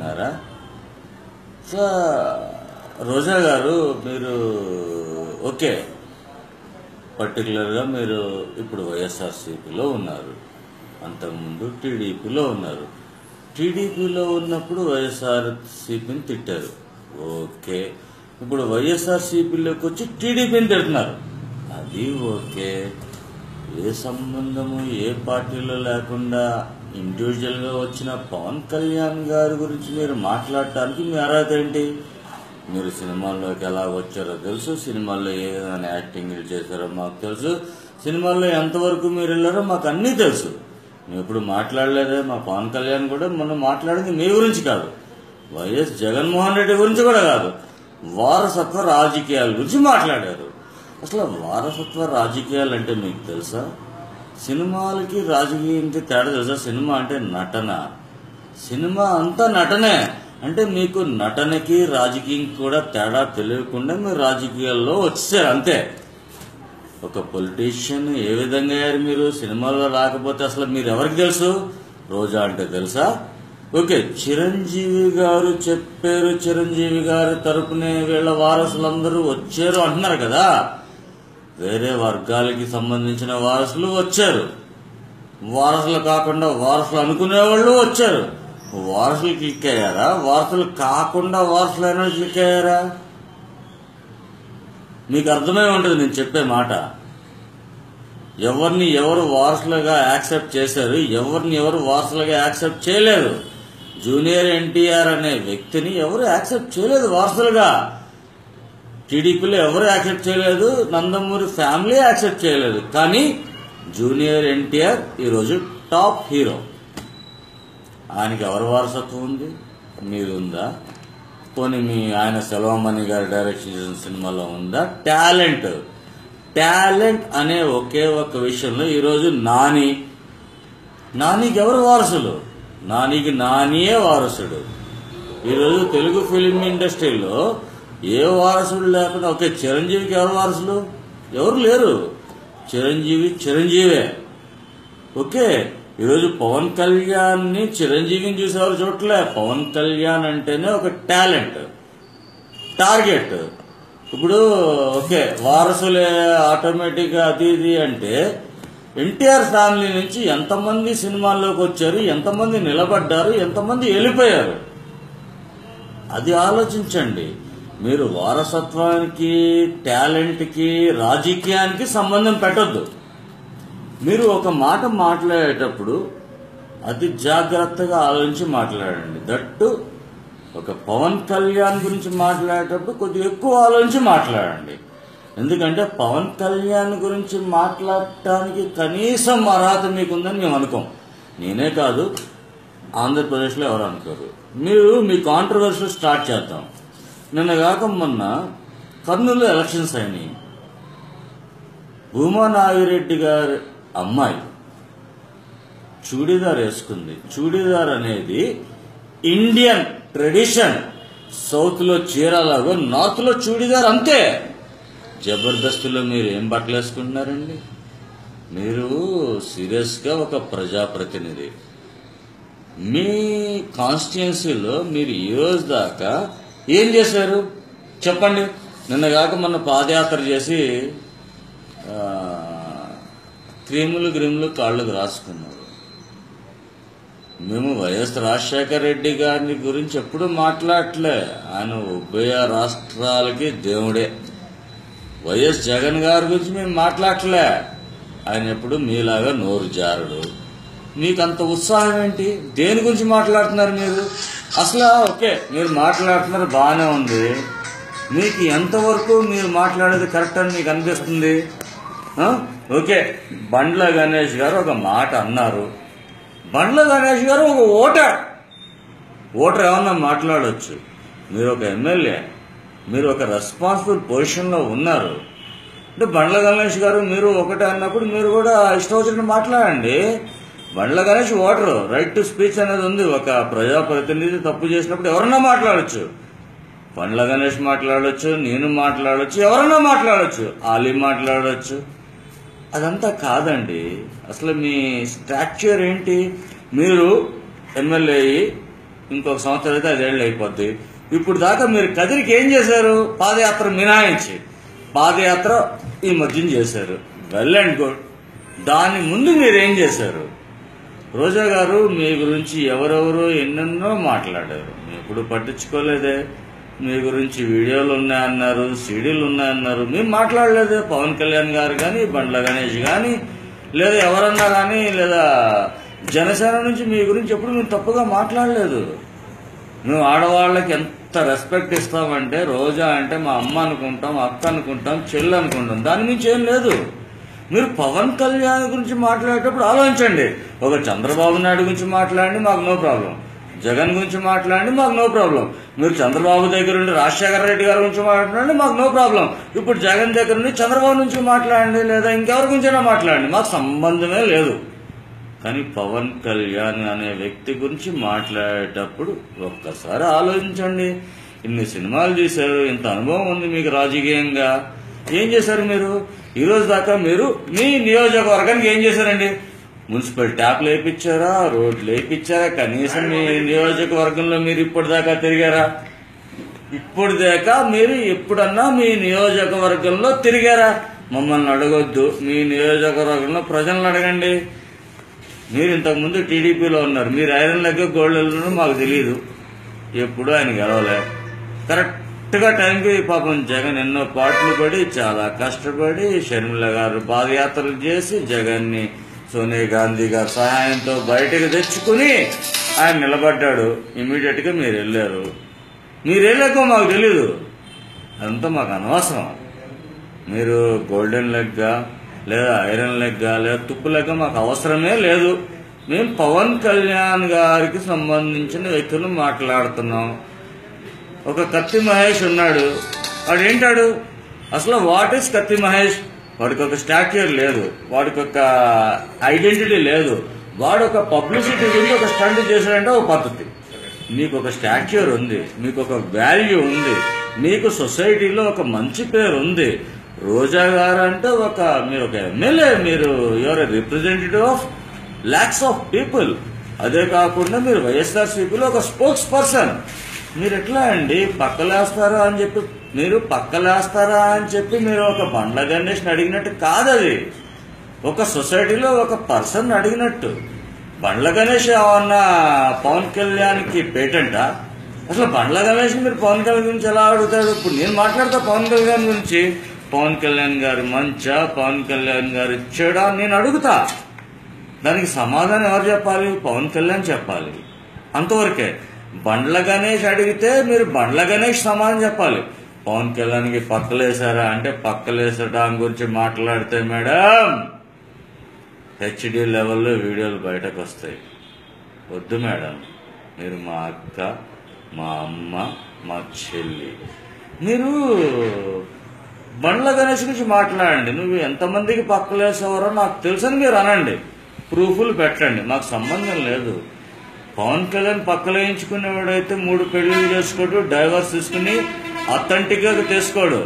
ఉన్నారా సో రోజా గారు మీరు ఓకే పర్టికులర్గా మీరు ఇప్పుడు వైఎస్ఆర్సీపీలో ఉన్నారు అంతకుముందు టీడీపీలో ఉన్నారు టీడీపీలో ఉన్నప్పుడు వైఎస్ఆర్సీపీని తిట్టారు ఓకే ఇప్పుడు వైఎస్ఆర్సీపీలోకి వచ్చి టీడీపీని తిడుతున్నారు అది ఓకే ఏ సంబంధము ఏ పార్టీలో లేకుండా ఇండివిజువల్గా వచ్చిన పవన్ కళ్యాణ్ గారి గురించి మీరు మాట్లాడటానికి మీ అర్హత ఏంటి మీరు సినిమాల్లోకి ఎలా వచ్చారో తెలుసు సినిమాల్లో ఏ విధమైన యాక్టింగ్లు చేశారో మాకు తెలుసు సినిమాల్లో ఎంతవరకు మీరు వెళ్ళారో మాకు అన్నీ తెలుసు మేము ఇప్పుడు మాట్లాడలేదే మా పవన్ కళ్యాణ్ కూడా మొన్న మాట్లాడింది మీ గురించి కాదు వైఎస్ జగన్మోహన్ రెడ్డి గురించి కూడా కాదు వారసత్వ రాజకీయాల గురించి మాట్లాడారు అసలు వారసత్వ రాజకీయాలు అంటే మీకు తెలుసా సినిమాలకి రాజకీయానికి తేడా తెలుసా సినిమా అంటే నటన సినిమా అంతా నటనే అంటే మీకు నటనకి రాజకీయం కూడా తేడా తెలియకుండా మీరు రాజకీయాల్లో వచ్చేసారు అంతే ఒక పొలిటీషియన్ ఏ విధంగా అయ్యారు మీరు సినిమాలో రాకపోతే అసలు మీరు ఎవరికి తెలుసు రోజా అంటే తెలుసా ఓకే చిరంజీవి గారు చెప్పారు చిరంజీవి గారి తరపునే వీళ్ళ వారసులందరూ వచ్చారు అంటున్నారు కదా వేరే వర్గాలకి సంబంధించిన వారసులు వచ్చారు వారసులు కాకుండా వారసులు అనుకునే వాళ్ళు వచ్చారు వారసులు క్లిక్ అయ్యారా వారసులు కాకుండా వారసులు అయినా క్లిక్ అయ్యారా మీకు అర్థమై ఉంటుంది నేను చెప్పే మాట ఎవరిని ఎవరు వారసులుగా యాక్సెప్ట్ చేశారు ఎవరిని ఎవరు వారసులుగా యాక్సెప్ట్ చేయలేదు జూనియర్ ఎన్టీఆర్ అనే వ్యక్తిని ఎవరు యాక్సెప్ట్ చేయలేదు వారసులుగా టీడీపీలో ఎవరు యాక్సెప్ట్ చేయలేదు నందమూరి ఫ్యామిలీ యాక్సెప్ట్ చేయలేదు కానీ జూనియర్ ఎన్టీఆర్ ఈరోజు టాప్ హీరో ఆయనకి ఎవరి వారసత్వం ఉంది మీరు ఉందా పోనీ మీ ఆయన సెలవమణి గారి డైరెక్షన్ చేసిన సినిమాలో ఉందా టాలెంట్ టాలెంట్ అనే ఒకే ఒక విషయంలో ఈరోజు నాని నానికి ఎవరు వారసులు నానికి నానియే వారసుడు ఈరోజు తెలుగు ఫిలిం ఇండస్ట్రీలో ఏ వారసుడు లేకుండా ఒకే చిరంజీవికి ఎవరు వారసులు ఎవరు లేరు చిరంజీవి చిరంజీవే ఓకే ఈరోజు పవన్ కళ్యాణ్ ని చిరంజీవిని చూసేవారు చూడలే పవన్ కళ్యాణ్ అంటేనే ఒక టాలెంట్ టార్గెట్ ఇప్పుడు ఓకే వారసులే ఆటోమేటిక్ గా అది ఇది అంటే ఎన్టీఆర్ ఫ్యామిలీ నుంచి ఎంతమంది సినిమాల్లోకి వచ్చారు ఎంతమంది నిలబడ్డారు ఎంతమంది వెళ్ళిపోయారు అది ఆలోచించండి మీరు వారసత్వానికి టాలెంట్కి రాజకీయానికి సంబంధం పెట్టొద్దు మీరు ఒక మాట మాట్లాడేటప్పుడు అతి జాగ్రత్తగా ఆలోచించి మాట్లాడండి దట్టు ఒక పవన్ కళ్యాణ్ గురించి మాట్లాడేటప్పుడు కొద్దిగా ఎక్కువ ఆలోచించి మాట్లాడండి ఎందుకంటే పవన్ కళ్యాణ్ గురించి మాట్లాడటానికి కనీసం అర్హత మీకుందని మేము అనుకోం నేనే కాదు ఆంధ్రప్రదేశ్లో ఎవరు అనుకోరు మీరు మీ కాంట్రవర్సీ స్టార్ట్ చేద్దాం నిన్న కాక మొన్న కర్నూలు ఎలక్షన్స్ అయినాయి భూమా నాగిరెడ్డి గారి అమ్మాయి చూడీదార్ వేసుకుంది చూడీదార్ అనేది ఇండియన్ ట్రెడిషన్ సౌత్ లో చీరలాగో నార్త్ లో చూడీదార్ అంతే జబర్దస్త్లో మీరు ఏం బట్టలు వేసుకుంటున్నారండి మీరు సీరియస్ గా ఒక ప్రజాప్రతినిధి మీ కాన్స్టిట్యున్సీలో మీరు ఈ రోజు దాకా ఏం చేశారు చెప్పండి నిన్న కాక మొన్న పాదయాత్ర చేసి ఆ, క్రీములు గ్రిములు కాళ్ళకు రాసుకున్నారు మేము వైఎస్ రాజశేఖర రెడ్డి గారిని గురించి ఎప్పుడు మాట్లాడలే ఆయన ఉభయ రాష్ట్రాలకి దేవుడే వైఎస్ జగన్ గారి గురించి మేము మాట్లాడలే ఆయన ఎప్పుడు మీలాగా నోరు జారుడు మీకు అంత ఉత్సాహం ఏంటి దేని గురించి మాట్లాడుతున్నారు మీరు అసలు ఓకే మీరు మాట్లాడుతున్నారు బాగానే ఉంది మీకు ఎంతవరకు మీరు మాట్లాడేది కరెక్ట్ అని మీకు అనిపిస్తుంది ఆ? ఓకే బండ్ల గణేష్ గారు ఒక మాట అన్నారు బండ్ల గణేష్ గారు ఒక ఓటర్ ఓటర్ ఏమన్నా మాట్లాడవచ్చు మీరు ఒక ఎమ్మెల్యే మీరు ఒక రెస్పాన్సిబుల్ పొజిషన్లో ఉన్నారు అంటే బండ్ల గణేష్ గారు మీరు ఒకటే అన్నప్పుడు మీరు కూడా ఇష్టం వచ్చినట్టు మాట్లాడండి Bandla Ganesh voter right to speech అనేది ఉంది ఒక ప్రజాప్రతినిధి తప్పు చేసినప్పుడు ఎవరన్నా మాట్లాడొచ్చు బండ్ల గణేష్ మాట్లాడొచ్చు నేను మాట్లాడొచ్చు ఎవరన్నా మాట్లాడొచ్చు ఆలీ మాట్లాడొచ్చు అదంతా కాదండి అసలు మీ స్ట్రాక్చర్ ఏంటి మీరు ఎమ్మెల్యే అయ్యి ఇంకొక సంవత్సరం అయితే ఐదేళ్ళు అయిపోద్ది ఇప్పుడు దాకా మీరు కదిరికి ఏం చేశారు పాదయాత్ర మినాయించి పాదయాత్ర ఈ మధ్యన చేశారు వెల్ అండ్ గుడ్ దాని ముందు మీరు ఏం చేశారు రోజా గారు మీ గురించి ఎవరెవరో ఎన్నెన్నో మాట్లాడారు మీ ఎప్పుడు పట్టించుకోలేదే మీ గురించి వీడియోలు ఉన్నాయన్నారు సీడీలు ఉన్నాయన్నారు మేము మాట్లాడలేదే పవన్ కళ్యాణ్ గారు కానీ బండ్ల గణేష్ కానీ లేదా ఎవరన్నా కానీ లేదా జనసేన నుంచి మీ గురించి ఎప్పుడు మేము తప్పుగా మాట్లాడలేదు మేము ఆడవాళ్ళకి ఎంత రెస్పెక్ట్ ఇస్తామంటే రోజా అంటే మా అమ్మ అనుకుంటాం అక్క అనుకుంటాం చెల్లి అనుకుంటాం దాని మించి ఏం లేదు మీరు పవన్ కళ్యాణ్ గురించి మాట్లాడేటప్పుడు ఆలోచించండి ఒక చంద్రబాబు నాయుడు గురించి మాట్లాడండి మాకు నో ప్రాబ్లం జగన్ గురించి మాట్లాడండి మాకు నో ప్రాబ్లం మీరు చంద్రబాబు దగ్గర ఉండి రాజశేఖర రెడ్డి గారి గురించి మాట్లాడండి మాకు నో ప్రాబ్లం ఇప్పుడు జగన్ దగ్గర నుండి చంద్రబాబు నుంచి మాట్లాడండి లేదా ఇంకెవరి గురించైనా మాట్లాడండి మాకు సంబంధమే లేదు కానీ పవన్ కళ్యాణ్ అనే వ్యక్తి గురించి మాట్లాడేటప్పుడు ఒక్కసారి ఆలోచించండి ఇన్ని సినిమాలు చేశారు ఇంత అనుభవం ఉంది మీకు రాజకీయంగా ఏం చేశారు మీరు ఈ రోజు దాకా మీరు మీ నియోజకవర్గానికి ఏం చేశారండి మున్సిపల్ ట్యాప్లు వేయించారా రోడ్లు వేయించారా కనీసం మీ నియోజకవర్గంలో మీరు ఇప్పటిదాకా తిరిగారా ఇప్పుడు దాకా మీరు ఎప్పుడన్నా మీ నియోజకవర్గంలో తిరిగారా మమ్మల్ని అడగొద్దు మీ నియోజకవర్గంలో ప్రజలను అడగండి మీరు ఇంతకుముందు టీడీపీలో ఉన్నారు మీరు ఐరన్ లెక్క గోల్డ్ వెళ్ళడం మాకు తెలియదు ఎప్పుడు ఆయన గెలవలే కరెక్ట్గా టైంకి పాపం జగన్ ఎన్నో పాటలు పడి చాలా కష్టపడి షర్మిల గారు పాదయాత్రలు చేసి జగన్ని సోనియా గాంధీ గారి సహాయంతో బయటకు తెచ్చుకుని ఆయన నిలబడ్డాడు ఇమీడియట్ గా మీరు వెళ్ళారు మీరు వెళ్ళాకో మాకు తెలీదు అదంతా మాకు అనవసరం మీరు గోల్డెన్ లెగ్గా లేదా ఐరన్ లెగ్గా లేదా తుప్పు లెగ్గ మాకు అవసరమే లేదు మేము పవన్ కళ్యాణ్ గారికి సంబంధించిన వ్యక్తులు మాట్లాడుతున్నాం ఒక కత్తి మహేష్ ఉన్నాడు వాడు ఏంటాడు అసలు వాట్ ఈస్ కత్తి మహేష్ వాడికి ఒక స్టాచ్యూర్ లేదు వాడికి ఒక ఐడెంటిటీ లేదు వాడు ఒక పబ్లిసిటీ గురించి ఒక స్టంట్ చేశాడంటే ఒక పద్ధతి మీకు ఒక స్టాచ్యూర్ ఉంది మీకు ఒక వాల్యూ ఉంది మీకు సొసైటీలో ఒక మంచి పేరు ఉంది రోజా గారు అంటే ఒక మీరు ఒక ఎమ్మెల్యే మీరు your representative of lakhs of people అదే కాకుండా మీరు వైఎస్ఆర్సీపీలో ఒక స్పోక్స్ పర్సన్ మీరు ఎట్లా అండి పక్కలేస్తారా అని చెప్పి మీరు పక్కలేస్తారా అని చెప్పి మీరు ఒక బండ్ల గణేష్ని అడిగినట్టు కాదది ఒక సొసైటీలో ఒక పర్సన్ అడిగినట్టు బండ్ల గణేష్ ఏమన్నా పవన్ కళ్యాణ్కి పేటెంటా అసలు బండ్ల గణేష్ మీరు పవన్ కళ్యాణ్ గురించి ఎలా అడుగుతాడు ఇప్పుడు నేను మాట్లాడతా పవన్ కళ్యాణ్ గురించి పవన్ కళ్యాణ్ గారి మంచా పవన్ కళ్యాణ్ గారి చెడా నేను అడుగుతా దానికి సమాధానం ఎవరు చెప్పాలి పవన్ కళ్యాణ్ చెప్పాలి అంతవరకే బండ్ల గణేష్ అడిగితే మీరు బండ్ల గణేష్ సమాధానం చెప్పాలి పవన్ కళ్యాణ్కి పక్కలేసారా అంటే పక్కలేసడం గురించి మాట్లాడితే మేడం హెచ్డి లెవెల్లో వీడియోలు బయటకు వస్తాయి వద్దు మేడం మీరు మా అక్క మా అమ్మ మా చెల్లి మీరు బండ్ల గణేష్ గురించి మాట్లాడండి నువ్వు ఎంతమందికి పక్కలేసేవారో నాకు తెలుసని మీరు అనండి ప్రూఫ్లు పెట్టండి మాకు సంబంధం లేదు పవన్ కళ్యాణ్ పక్కలేయించుకునేవాడైతే మూడు పెళ్లిళ్ళు చేసుకోడు డైవర్స్ తీసుకుని అథెంటిక్ గా తీసుకోడు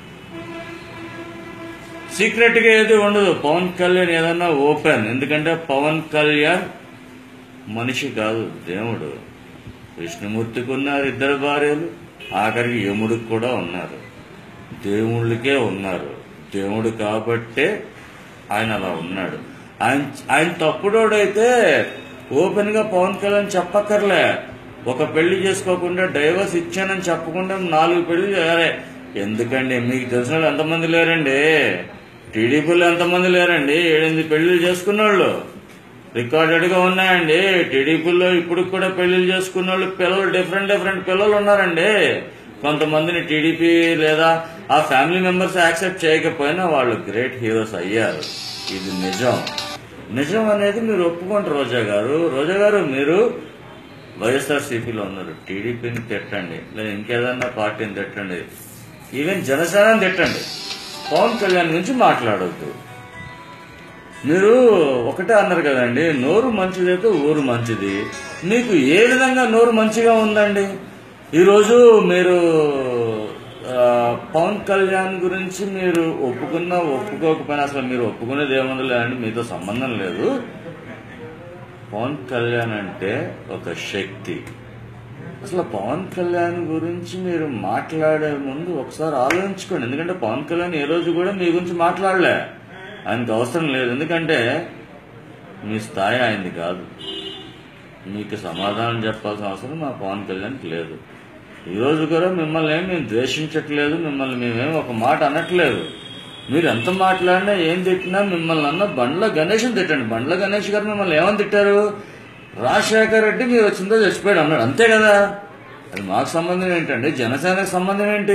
సీక్రెట్ గా ఏది ఉండదు పవన్ కళ్యాణ్ ఏదన్నా ఓపెన్ ఎందుకంటే పవన్ కళ్యాణ్ మనిషి కాదు దేవుడు విష్ణుమూర్తికి ఉన్నారు ఇద్దరు భార్యలు ఆఖరికి యముడికి కూడా ఉన్నారు దేవుళ్ళకే ఉన్నారు దేవుడు కాబట్టే ఆయన అలా ఉన్నాడు ఆయన ఆయన తప్పుడోడైతే ఓపెన్ గా పవన్ కళ్యాణ్ చెప్పక్కర్లే ఒక పెళ్లి చేసుకోకుండా డైవర్స్ ఇచ్చానని చెప్పకుండా నాలుగు పెళ్లి చేయాలి ఎందుకండి మీకు తెలిసిన వాళ్ళు ఎంతమంది లేరండి టీడీపీలో ఎంతమంది లేరండి ఏడెనిమిది పెళ్లిళ్ళు చేసుకున్న వాళ్ళు రికార్డెడ్ గా ఉన్నాయండి టీడీపీలో ఇప్పుడు కూడా పెళ్లిళ్ళు చేసుకున్న వాళ్ళు పిల్లలు డిఫరెంట్ డిఫరెంట్ పిల్లలు ఉన్నారండి కొంతమందిని టీడీపీ లేదా ఆ ఫ్యామిలీ మెంబర్స్ యాక్సెప్ట్ చేయకపోయినా వాళ్ళు గ్రేట్ హీరోస్ అయ్యారు ఇది నిజం నిజం అనేది మీరు ఒప్పుకోండి రోజా గారు రోజా గారు మీరు వైఎస్ఆర్ సిపిలో ఉన్నారు టీడీపీని తిట్టండి లేదా ఇంకేదన్నా పార్టీని తిట్టండి ఈవెన్ జనసేనని తిట్టండి పవన్ కళ్యాణ్ గురించి మాట్లాడొద్దు మీరు ఒకటే అన్నారు కదండి నోరు మంచిదైతే ఊరు మంచిది మీకు ఏ విధంగా నోరు మంచిగా ఉందండి ఈరోజు మీరు ఆ, పవన్ కళ్యాణ్ గురించి మీరు ఒప్పుకున్నా ఒప్పుకోకపోయినా అసలు మీరు ఒప్పుకునేది ఏముంది లేదండి మీతో సంబంధం లేదు పవన్ కళ్యాణ్ అంటే ఒక శక్తి అసలు పవన్ కళ్యాణ్ గురించి మీరు మాట్లాడే ముందు ఒకసారి ఆలోచించుకోండి ఎందుకంటే పవన్ కళ్యాణ్ ఏ రోజు కూడా మీ గురించి మాట్లాడలే ఆయనకు అవసరం లేదు ఎందుకంటే మీ స్థాయి ఆయనది కాదు మీకు సమాధానం చెప్పాల్సిన అవసరం మా పవన్ కళ్యాణ్కి లేదు ఈరోజు కూడా మిమ్మల్ని ఏం మేము ద్వేషించట్లేదు మిమ్మల్ని మేమేం ఒక మాట అనట్లేదు మీరు ఎంత మాట్లాడినా ఏం తిట్టినా మిమ్మల్ని అన్న బండ్ల గణేష్ని తిట్టండి బండ్ల గణేష్ గారు మిమ్మల్ని ఏమని తిట్టారు రాజశేఖర్ రెడ్డి మీరు వచ్చిందో చచ్చిపోయాడు అన్నాడు అంతే కదా అది మాకు సంబంధం ఏంటండి జనసేనకు సంబంధం ఏంటి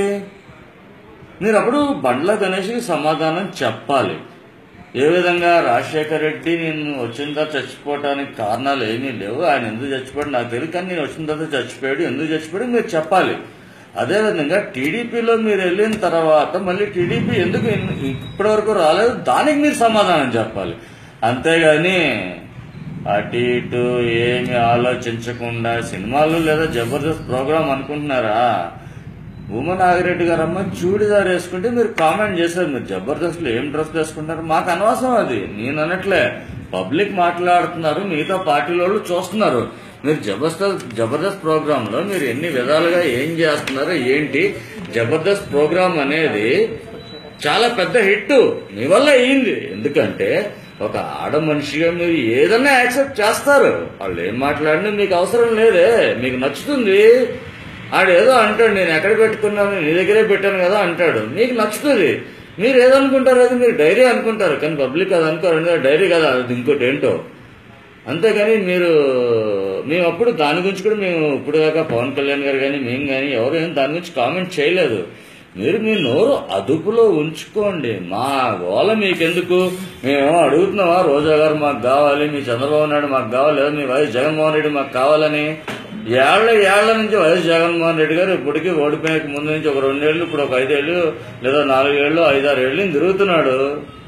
మీరు అప్పుడు బండ్ల గణేష్కి సమాధానం చెప్పాలి ఏ విధంగా రాజశేఖర్ రెడ్డి నేను వచ్చిన తర్వాత చచ్చిపోవడానికి కారణాలు ఏమీ లేవు ఆయన ఎందుకు చచ్చిపోయాడు నాకు తెలియదు కానీ నేను వచ్చిన తర్వాత చచ్చిపోయాడు ఎందుకు చచ్చిపోయాడు మీరు చెప్పాలి అదేవిధంగా టీడీపీలో మీరు వెళ్ళిన తర్వాత మళ్ళీ టీడీపీ ఎందుకు ఇన్- ఇప్పటి వరకు రాలేదు దానికి మీరు సమాధానం చెప్పాలి అంతేగాని అటు ఇటు ఏమి ఆలోచించకుండా సినిమాలు లేదా జబర్దస్త్ ప్రోగ్రామ్ అనుకుంటున్నారా భూమ నాగిరెడ్డి గారు అమ్మ చూడిదార్ వేసుకుంటే మీరు కామెంట్ చేశారు మీరు జబర్దస్త్ లో ఏం డ్రెస్ వేసుకుంటారు మాకు అనవసరం అది నేను అనట్లే పబ్లిక్ మాట్లాడుతున్నారు మిగతా పార్టీల వాళ్ళు చూస్తున్నారు మీరు జబర్దస్త్ జబర్దస్త్ ప్రోగ్రామ్ లో మీరు ఎన్ని విధాలుగా ఏం చేస్తున్నారు ఏంటి జబర్దస్త్ ప్రోగ్రామ్ అనేది చాలా పెద్ద హిట్ మీ వల్ల అయ్యింది ఎందుకంటే ఒక ఆడ మనిషిగా మీరు ఏదన్నా యాక్సెప్ట్ చేస్తారు వాళ్ళు ఏం మాట్లాడినా మీకు అవసరం లేదే మీకు నచ్చుతుంది ఆడేదో అంటాడు నేను ఎక్కడ పెట్టుకున్నాను నీ దగ్గరే పెట్టాను కదా అంటాడు మీకు నచ్చుతుంది మీరు ఏదనుకుంటారు అది మీరు డైరీ అనుకుంటారు కానీ పబ్లిక్ అది అనుకోరు ఎందుకంటే డైరీ కదా అది ఇంకోటి ఏంటో అంతేగాని మీరు మేము అప్పుడు దాని గురించి కూడా మేము ఇప్పుడు దాకా పవన్ కళ్యాణ్ గారు కానీ మేము కానీ ఎవరు ఏం దాని గురించి కామెంట్ చేయలేదు మీరు మీ నోరు అదుపులో ఉంచుకోండి మా గోల మీకెందుకు మేము అడుగుతున్నావా రోజా గారు మాకు కావాలి మీ చంద్రబాబు నాయుడు మాకు కావాలి లేదా మీ వైఎస్ జగన్మోహన్ రెడ్డి మాకు కావాలని ఏళ్ల ఏళ్ల నుంచి వైఎస్ జగన్మోహన్ రెడ్డి గారు ఇప్పటికీ ఓడిపోయిన ముందు నుంచి ఒక రెండేళ్లు ఇప్పుడు ఒక ఐదేళ్లు లేదా నాలుగేళ్లు ఐదారు ఏళ్ళు తిరుగుతున్నాడు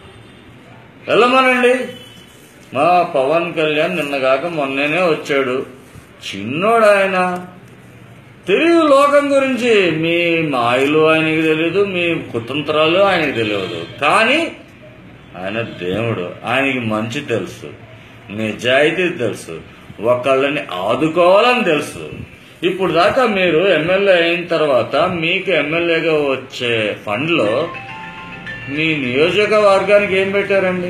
వెళ్ళమనండి మా పవన్ కళ్యాణ్ నిన్నగాక మొన్ననే వచ్చాడు చిన్నోడు ఆయన తెలియదు లోకం గురించి మీ మాయలు ఆయనకి తెలియదు మీ కుతంత్రాలు ఆయనకి తెలియదు కానీ ఆయన దేవుడు ఆయనకి మంచి తెలుసు నిజాయితీ తెలుసు ఒకళ్ళని ఆదుకోవాలని తెలుసు ఇప్పుడు దాకా మీరు ఎమ్మెల్యే అయిన తర్వాత మీకు ఎమ్మెల్యేగా వచ్చే ఫండ్లో మీ నియోజకవర్గానికి ఏం పెట్టారండి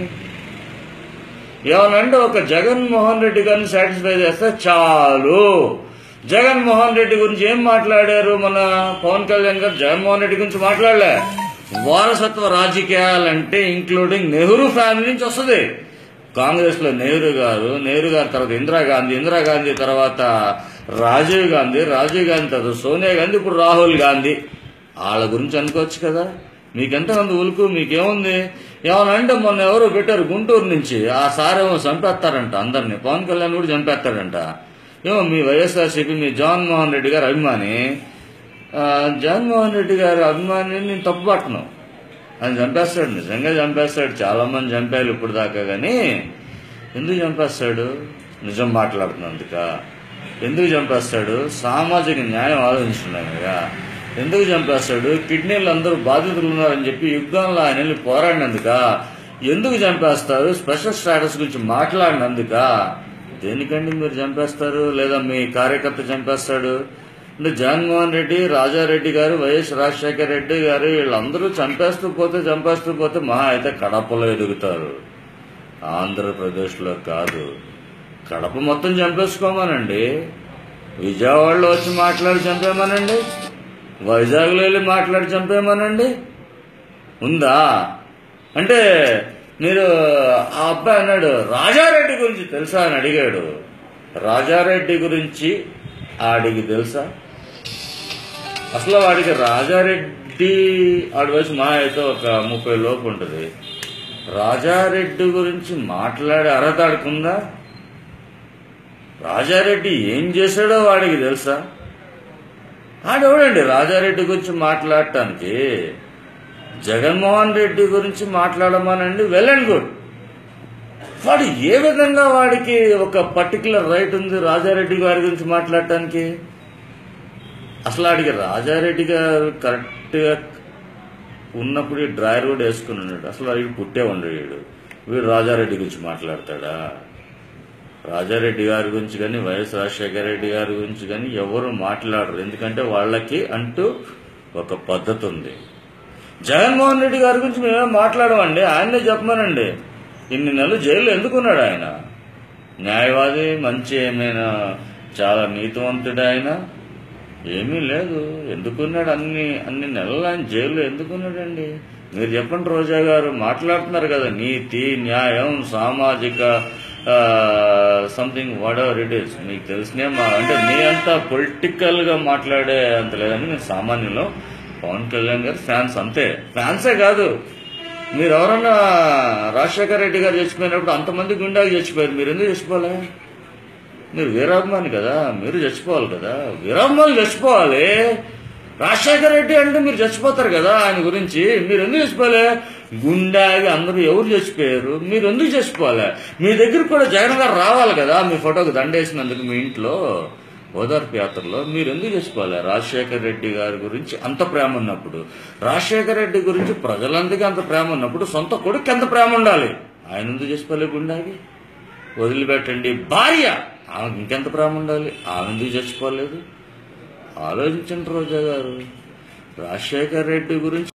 ఏమనంటే ఒక జగన్మోహన్ రెడ్డి గారిని సాటిస్ఫై చేస్తే చాలు జగన్మోహన్ రెడ్డి గురించి ఏం మాట్లాడారు మన పవన్ కళ్యాణ్ గారు జగన్మోహన్ రెడ్డి గురించి మాట్లాడలే వారసత్వ రాజకీయాలంటే ఇంక్లూడింగ్ నెహ్రూ ఫ్యామిలీ నుంచి వస్తుంది కాంగ్రెస్ లో నెహ్రూ గారు నెహ్రూ గారి తర్వాత ఇందిరాగాంధీ ఇందిరాగాంధీ తర్వాత రాజీవ్ గాంధీ రాజీవ్ గాంధీ తర్వాత సోనియా గాంధీ ఇప్పుడు రాహుల్ గాంధీ వాళ్ళ గురించి అనుకోవచ్చు కదా మీకెంతమంది ఉలుకు మీకేముంది ఏమనంటే మొన్న ఎవరో పెట్టారు గుంటూరు నుంచి ఆ సార్ ఏమో చంపేస్తారంట అందరినీ పవన్ కళ్యాణ్ కూడా చంపేస్తాడంట ఏమో మీ వైఎస్ఆర్సీపీ మీ జగన్మోహన్ రెడ్డి గారు అభిమాని ఆ, జగన్మోహన్ రెడ్డి గారు అభిమాని నేను తప్పు పట్టను ఆయన చంపేస్తాడు నిజంగా చంపేస్తాడు చాలా మంది చంపారు ఇప్పుడు దాకా కానీ ఎందుకు చంపేస్తాడు నిజం మాట్లాడుతున్నందుక ఎందుకు చంపేస్తాడు సామాజిక న్యాయం ఆలోచించున్నానుగా ఎందుకు చంపేస్తాడు కిడ్నీలు అందరూ బాధితులు ఉన్నారని చెప్పి యుద్ధంలో ఆయన వెళ్ళి పోరాడినందుక ఎందుకు చంపేస్తారు స్పెషల్ స్టాటస్ గురించి మాట్లాడినందుక దేనికండి మీరు చంపేస్తారు లేదా మీ కార్యకర్త చంపేస్తాడు అంటే జగన్మోహన్ రెడ్డి రాజారెడ్డి గారు వైఎస్ రాజశేఖర రెడ్డి గారు వీళ్ళందరూ చంపేస్తూ పోతే చంపేస్తూ పోతే మహా అయితే కడపలో ఎదుగుతారు ఆంధ్రప్రదేశ్లో కాదు కడప మొత్తం చంపేసుకోమనండి విజయవాడలో వచ్చి మాట్లాడి చంపేమనండి వైజాగ్లో వెళ్ళి మాట్లాడి చంపేమనండి ఉందా అంటే మీరు ఆ అబ్బాయి అన్నాడు రాజారెడ్డి గురించి తెలుసా అని అడిగాడు రాజారెడ్డి గురించి ఆడికి తెలుసా అసలు వాడికి రాజారెడ్డి ఆడి వయసు మా అయితే ఒక ముప్పై లోపు ఉంటుంది రాజారెడ్డి గురించి మాట్లాడే అర్హత ఆడుకుందా రాజారెడ్డి ఏం చేశాడో వాడికి తెలుసా ఆడెవడండి రాజారెడ్డి గురించి మాట్లాడటానికి జగన్మోహన్ రెడ్డి గురించి మాట్లాడమనండి వెల్ అండ్ గుడ్ వాడు ఏ విధంగా వాడికి ఒక పర్టికులర్ రైట్ ఉంది రాజారెడ్డి గారి గురించి మాట్లాడటానికి అసలు వాడికి రాజారెడ్డి గారు కరెక్ట్గా ఉన్నప్పుడు ఈ డ్రాయర్ కూడా వేసుకుని ఉన్నాడు అసలు వాడికి పుట్టే ఉండడు వీడు వీడు రాజారెడ్డి గురించి మాట్లాడతాడా రాజారెడ్డి గారి గురించి కానీ వైఎస్ రాజశేఖర రెడ్డి గారి గురించి కానీ ఎవరు మాట్లాడరు ఎందుకంటే వాళ్ళకి అంటూ ఒక పద్ధతి ఉంది జగన్మోహన్ రెడ్డి గారి గురించి మేమేం మాట్లాడమండి ఆయన్నే చెప్పమనండి ఇన్ని నెలలు జైల్లో ఎందుకున్నాడు ఆయన న్యాయవాది మంచి ఏమైనా చాలా నీతివంతుడు ఆయన ఏమీ లేదు ఎందుకున్నాడు అన్ని అన్ని నెలలు ఆయన జైల్లో ఎందుకున్నాడండి మీరు చెప్పండి రోజా గారు మాట్లాడుతున్నారు కదా నీతి న్యాయం సామాజిక something whatever it is మీకు తెలిసినే మా అంటే మీ అంతా పొలిటికల్ గా మాట్లాడే అంత లేదని నేను సామాన్యులు పవన్ కళ్యాణ్ గారు ఫ్యాన్స్ అంతే ఫ్యాన్సే కాదు మీరు ఎవరన్నా రాజశేఖర రెడ్డి గారు చచ్చిపోయినప్పుడు అంతమంది గుండాకి చచ్చిపోయారు మీరు ఎందుకు చచ్చిపోలే మీరు వీరాభిమాని కదా మీరు చచ్చిపోవాలి కదా వీరాభిమానులు చచ్చిపోవాలి రాజశేఖర రెడ్డి అంటే మీరు చచ్చిపోతారు కదా ఆయన గురించి మీరు ఎందుకు చచ్చిపోలే గుండాగి అందరూ ఎవరు చచ్చిపోయారు మీరు ఎందుకు చచ్చిపోలే మీ దగ్గర కూడా జగన్ గారు రావాలి కదా మీ ఫోటోకి దండేసినందుకు మీ ఇంట్లో ఓదార్పు యాత్రలో మీరు ఎందుకు చచ్చిపోలే రాజశేఖర రెడ్డి గారి గురించి అంత ప్రేమ ఉన్నప్పుడు రాజశేఖర రెడ్డి గురించి ప్రజలందరికీ అంత ప్రేమ ఉన్నప్పుడు సొంత కొడుకు ఎంత ప్రేమ ఉండాలి ఆయన ఎందుకు చచ్చిపోలే గుండాగి వదిలిపెట్టండి భార్య ఆమెకు ఇంకెంత ప్రేమ ఉండాలి ఆమె ఎందుకు చచ్చిపోలేదు ఆలోచించండి రోజా గారు రాజశేఖర్ రెడ్డి గురించి